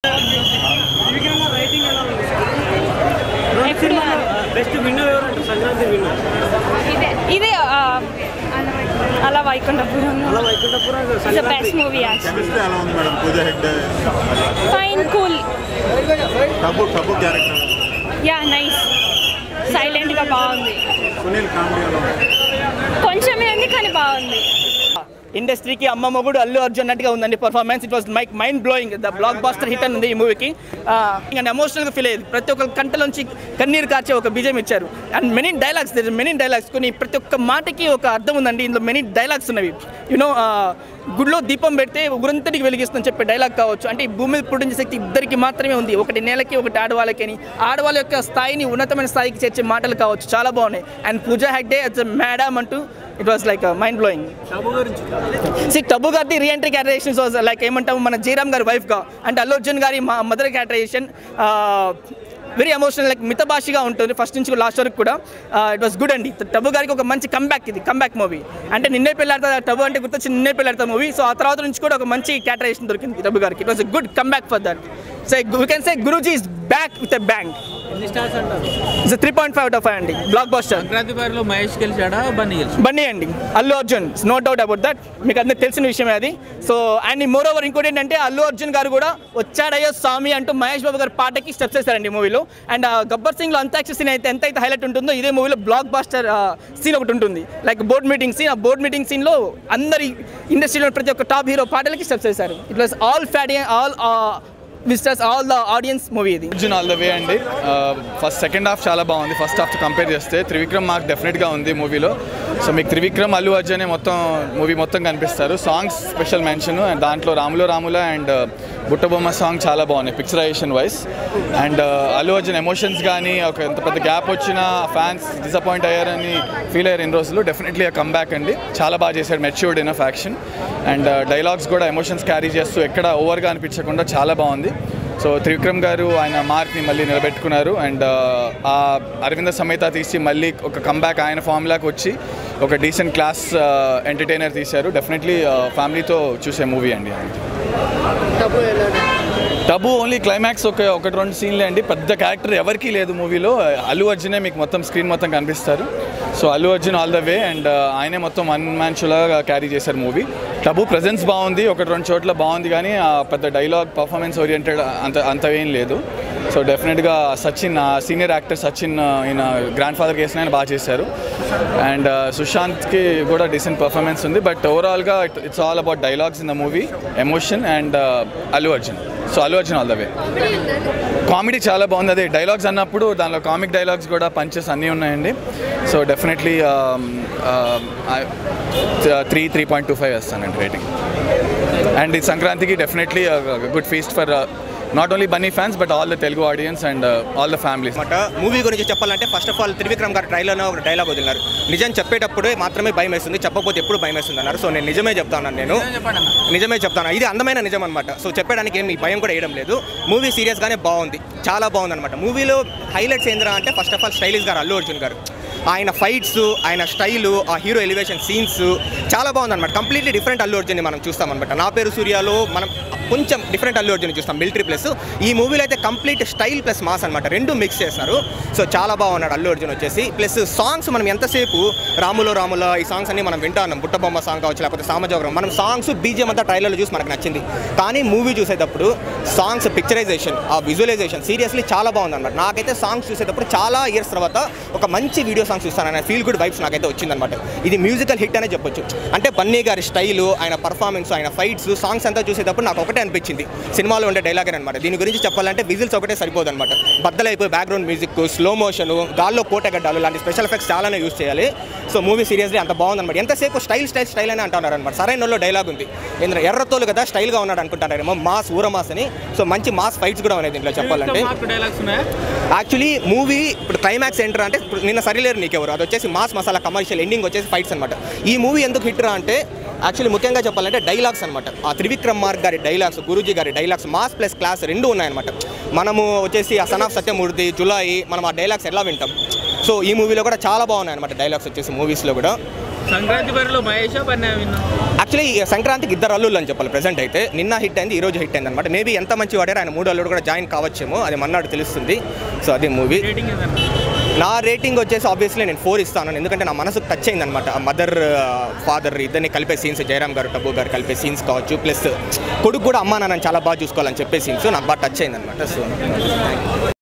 best winner ఎవరంటే Sankranti winner ఇదే ఇదే ఆ, అలా వైకుంఠపురం అలా Vaikunthapuram the best movie actually chemistry ఎలా ఉంది madam Pooja Hegde fine cool Tabu Tabu character yeah nice సైలెంట్గా బాగుంది సునీల్ కామెడీ ఎలా ఉంది కొంచెమే ఉంది కానీ బాగుంది ఇండస్ట్రీకి అమ్మ మొగుడు అల్లు అర్జున్ అన్నట్టుగా ఉందండి performance it was mike mind blowing the blockbuster hit అని ఉంది ఈ మూవీకి ఇంకా ఎమోషనల్గా ఫీల్ అయ్యేది ప్రతి ఒక్క కంటలోంచి కన్నీరు కార్చే ఒక బీజం ఇచ్చారు and many dialogues many dialogues కొన్ని ప్రతి ఒక్క మాటకి ఒక అర్థం ఉందండి ఇందులో మెనీ డైలాగ్స్ ఉన్నవి యూనో గుడిలో దీపం పెడితే ఊరంతటికి వెలిగిస్తుందని చెప్పే డైలాగ్ కావచ్చు అంటే ఈ భూమి మీద పుట్టించే శక్తి ఇద్దరికి మాత్రమే ఉంది ఒకటి నేలకి ఒకటి ఆడవాళ్ళకి అని ఆడవాళ్ళ యొక్క స్థాయిని ఉన్నతమైన స్థాయికి చేర్చే మాటలు కావచ్చు చాలా బాగున్నాయి and Pooja Hegde it's madam అంటూ it was like mind blowing Tabu గురించి సి టబు గారి రీఎంట్రీ క్యాటరేషన్స్ వాజ్ లైక్ ఏమంటాము మన జయరామ్ గారి వైఫ్గా అంటే అల్లు అర్జున్ గారి మా mother characterisation very emotional like మితభాషిగా ఉంటుంది ఫస్ట్ నుంచి లాస్ట్ వరకు కూడా ఇట్ వాస్ గుడ్ అండి టబు గారికి ఒక మంచి కంబ్యాక్ ఇది కంబ్యాక్ మూవీ అంటే నిన్నే పెళ్ళాడతా టబు అంటే గుర్తొచ్చి నిన్నే పెళ్ళాడతా మూవీ సో ఆ తర్వాత నుంచి కూడా ఒక మంచి క్యాటరేషన్ దొరికింది టబు గారికి it was a good comeback for that so we can say Guruji is back with a bank ఎన్ని స్టార్స్ అంటారు it's three point five out of five అండి బ్లాక్ బాస్టర్ సంక్రాంతి బారిలో మహేష్ గెలిచాడా బన్నీ గెలిచాడా బండి అండి Allu Arjun no doubt about that మీకు అందరికి తెలిసిన విషయమే అది సో అండ్ మోర్ ఓవర్ ఇంకోటి ఏంటంటే అల్లు అర్జున్ గారు కూడా వచ్చాడయ్యో స్వామి అంటూ మహేష్ బాబు గారి పాటకి స్టెప్స్ వేశారండి మూవీలో అండ్ గబ్బర్ సింగ్ లో అంతాక్షరి సీన్ అయితే ఎంత అయితే హైలైట్ ఉంటుందో ఇదే మూవీలో బ్లాక్ బాస్టర్ సీన్ ఒకటి ఉంటుంది లైక్ బోర్డ్ మీటింగ్ సీన్ ఆ బోర్డ్ మీటింగ్ సీన్ లో అందరి ఇండస్ట్రీలో ప్రతి ఒక్క టాప్ హీరో పాటలకి స్టెప్స్ వేశారు ఇట్ వాస్ ఆల్ ఫ్యాడి all visitors all the audience movie ఇది అర్జున్ ఆల్ ద వే అండి ఫస్ట్ సెకండ్ హాఫ్ చాలా బాగుంది ఫస్ట్ హాఫ్ కంపేర్ చేస్తే త్రివిక్రమ్ మార్క్ డెఫినెట్గా ఉంది మూవీలో సో మీకు త్రివిక్రమ్ అల్లు అర్జునే మొత్తం మూవీ మొత్తం కనిపిస్తారు సాంగ్స్ స్పెషల్ మెన్షన్ అండ్ దాంట్లో రాములో రాముల అండ్ బుట్టబొమ్మ సాంగ్ చాలా బాగున్నాయి picturisation wise and Allu Arjun emotions కానీ ఒక ఎంత పెద్ద గ్యాప్ వచ్చినా ఫ్యాన్స్ డిసప్పాయింట్ అయ్యారని ఫీల్ అయ్యారు ఇన్ని రోజులు డెఫినెట్లీ ఆ కమ్బ్యాక్ అండి చాలా బాగా చేశాడు matured in faction and dialogues కూడా ఎమోషన్స్ క్యారీ చేస్తూ ఎక్కడ ఓవర్గా అనిపించకుండా చాలా బాగుంది సో త్రివిక్రమ్ గారు ఆయన మార్క్ని మళ్ళీ నిలబెట్టుకున్నారు అండ్ ఆ అరవింద సమేత తీసి మళ్ళీ ఒక కంబ్యాక్ ఆయన ఫామ్లాకి వచ్చి ఒక డీసెంట్ క్లాస్ ఎంటర్టైనర్ తీశారు డెఫినెట్లీ ఫ్యామిలీతో చూసే మూవీ అండి టబు ఓన్లీ క్లైమాక్స్ ఒక ఒకటి రెండు సీన్లే అండి పెద్ద క్యారెక్టర్ ఎవరికీ లేదు మూవీలో అల్లు అర్జునే మీకు మొత్తం స్క్రీన్ మొత్తం కనిపిస్తారు so Allu Arjun all the way and ఆయనే మొత్తం వన్ మ్యాన్ షోలాగా క్యారీ చేశారు మూవీ టబు ప్రజెన్స్ బాగుంది ఒకటి రెండు చోట్ల బాగుంది కానీ ఆ పెద్ద డైలాగ్ పర్ఫార్మెన్స్ ఓరియంటెడ్ అంత అంత ఏం లేదు సో డెఫినెట్గా సచిన్ సీనియర్ యాక్టర్ సచిన్ ఈయన గ్రాండ్ ఫాదర్ కేసిన ఆయన బాగా చేశారు అండ్ సుశాంత్కి కూడా డీసెంట్ పర్ఫార్మెన్స్ ఉంది బట్ ఓవరాల్గా it's all about dialogues in the movie emotion and Allu Arjun so Allu Arjun all the way comedy చాలా బాగుంది అదే డైలాగ్స్ అన్నప్పుడు దానిలో కామిక్ డైలాగ్స్ కూడా పంచెస్ అన్నీ ఉన్నాయండి so definitely three three point two five వేస్తానండి రేటింగ్ అండ్ ఈ సంక్రాంతికి definitely good feast for not only Bunny fans but all the Telugu audience and all the families అనమాట మూవీ గురించి చెప్పాలంటే ఫస్ట్ ఆఫ్ ఆల్ త్రివిక్రమ్ గారు ట్రైలర్లో ఒక డైలాగ్ వదిలినారు నిజం చెప్పేటప్పుడే మాత్రమే భయం వేస్తుంది చెప్పకపోతే ఎప్పుడు భయం వేస్తుంది అన్నారు సో నేను నిజమే చెప్తాను నేను నిజమే చెప్తాను ఇది అందమైన నిజం అనమాట సో చెప్పడానికి ఏమి భయం కూడా వేయడం లేదు మూవీ సీరియస్గానే బాగుంది చాలా బాగుంది అనమాట మూవీలో హైలైట్స్ ఏంద్రా అంటే ఫస్ట్ ఆఫ్ ఆల్ స్టైలిష్ గారు అల్లు అర్జున్ గారు ఆయన ఫైట్స్ ఆయన స్టైలు ఆ హీరో ఎలివేషన్ సీన్స్ చాలా బాగుందన్నమాట కంప్లీట్లీ డిఫరెంట్ అల్లు అర్జున్ని మనం చూస్తాం అనమాట నా పేరు సూర్యాలో మనం కొంచెం డిఫరెంట్ అల్లు అర్జున్ చూస్తాం మిలిటరీ ప్లస్ ఈ మూవీలో అయితే కంప్లీట్ స్టైల్ ప్లస్ మాస్ అనమాట రెండు మిక్స్ చేస్తున్నారు సో చాలా బాగున్నాడు అల్లు అర్జున్ వచ్చేసి ప్లస్ సాంగ్స్ మనం ఎంతసేపు రాములో రాముల ఈ సాంగ్స్ అన్ని మనం వింటా ఉన్నాం బుట్టబొమ్మ సాంగ్ కావచ్చు లేకపోతే సామజోగరం మనం సాంగ్స్ బీజిఎం అంతా ట్రైలర్లో చూసి మనకు నచ్చింది కానీ మూవీ చూసేటప్పుడు సాంగ్స్ పిక్చరైజేషన్ ఆ విజువలైజేషన్ సీరియస్లీ చాలా బాగుంది అనమాట నాకైతే సాంగ్స్ చూసేటప్పుడు చాలా ఇయర్స్ తర్వాత ఒక మంచి వీడియో సాంగ్స్ చూస్తాను ఫీల్ గుడ్ వైబ్స్ నాకైతే వచ్చిందనమాట ఇది మ్యూజికల్ హిట్ అనే చెప్పొచ్చు అంటే బన్నీ గారి స్టైలు ఆయన పర్ఫార్మెన్స్ ఆయన ఫైట్స్ సాంగ్స్ అంతా చూసేటప్పుడు నాకు ఒకటే అనిపించింది సినిమాలో ఉండే డైలాగ్ అనమాట దీని గురించి చెప్పాలంటే విజిల్స్ ఒకటే సరిపోదు అనమాట బద్దలైపోయి బ్యాక్గ్రౌండ్ మ్యూజిక్ స్లో మోషన్ గాల్లో కోటగడ్డాలు లాంటి స్పెషల్ ఎఫెక్ట్స్ చాలానే యూస్ చేయాలి సో మూవీ సీరియస్లీ అంత బాగుందన్నమాట ఎంతసేపు స్టైల్ స్టైల్ స్టైల్ అని అంటున్నారు అనమాట సరైన వాళ్ళు డైలాగ్ ఉంది ఏంద్ర ఎర్రతోలు కదా స్టైల్గా ఉన్నాడు అనుకుంటారేమో మాస్ ఊర మాస్ అని సో మంచి మాస్ ఫైట్స్ కూడా ఉన్నాయి దీంట్లో చెప్పాలంటే డైలాగ్స్ ఉన్నాయా యాక్చువల్లీ మూవీ ఇప్పుడు క్లైమాక్స్ ఏంటర్ అంటే ఇప్పుడు నిన్న సరిలేరు నీకెవరు అది వచ్చేసి మాస్ మసాలా కమర్షియల్ ఎండింగ్ వచ్చేసి ఫైట్స్ అనమాట ఈ మూవీ ఎందుకు హిట్ రా అంటే యాక్చువల్లీ ముఖ్యంగా చెప్పాలంటే డైలాగ్స్ అనమాట ఆ త్రివిక్రమ్ మార్క్ గారి డైలాగ్స్ గురూజీ గారి డైలాగ్స్ మాస్ ప్లస్ క్లాస్ రెండు ఉన్నాయన్నమాట మనము వచ్చేసి ఆ సన్ ఆఫ్ సత్యమూర్తి జులాయి మనం ఆ డైలాగ్స్ ఎలా వింటాం సో ఈ మూవీలో కూడా చాలా బాగున్నాయి అనమాట డైలాగ్స్ వచ్చేసి మూవీస్లో కూడా సంక్రాంతి బరిలో మహేష్ బన్నీ విన్నా యాక్చువల్లీ ఈ సంక్రాంతికి ఇద్దరు అల్లుళ్ళు అని చెప్పాలి ప్రెసెంట్ అయితే నిన్న హిట్ అయింది ఈ రోజు హిట్ అయింది అనమాట మేబీ ఎంత మంచి వాడారు ఆయన మూడు అల్లుడు కూడా జాయిన్ కావచ్చేమో అది మన్నాడు తెలుస్తుంది సో అదే మూవీ రేటింగ్ ఏదన్నా నా రేటింగ్ వచ్చేసి ఆబ్వియస్లీ నేను ఫోర్ ఇస్తాను ఎందుకంటే నా మనసుకు టచ్ అయింది అనమాట మదర్ ఫాదర్ ఇద్దరిని కలిపే సీన్స్ జయరామ్ గారు టబ్బు గారు కలిపే సీన్స్ కావచ్చు ప్లస్ కొడుకు కూడా అమ్మా నాన్న చాలా బాగా చూసుకోవాలని చెప్పే సీన్స్ నాకు బాగా టచ్ అయింది అనమాట సో